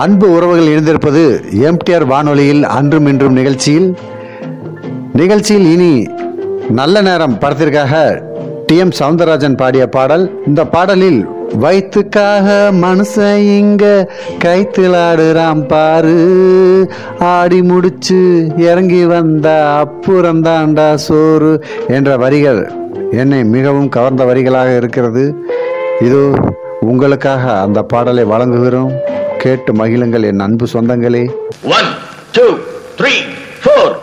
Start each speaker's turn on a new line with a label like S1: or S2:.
S1: அன்பு உறவுகள் இணைந்திருப்பது எம்டிஆர் வானொலியில் அன்றும் இன்றும் நிகழ்ச்சியில் நிகழ்ச்சியில் இனி நல்ல நேரம் படத்திற்காக டி எம் சவுந்தரராஜன் பாடிய பாடல் இந்த பாடலில் வயிற்றுக்காக மனுஷன் இங்க கைத்திலாடுறான் பாரு ஆடி முடிச்சு இறங்கி வந்தா அப்புறம் தாண்டா சோறு என்ற வரிகள் என்னை மிகவும் கவர்ந்த வரிகளாக இருக்கிறது இதோ உங்களுக்காக அந்த பாடலை வழங்குகிறோம் கேட்டு மகிழுங்கள் என் அன்பு சொந்தங்களே
S2: One, two, three, four.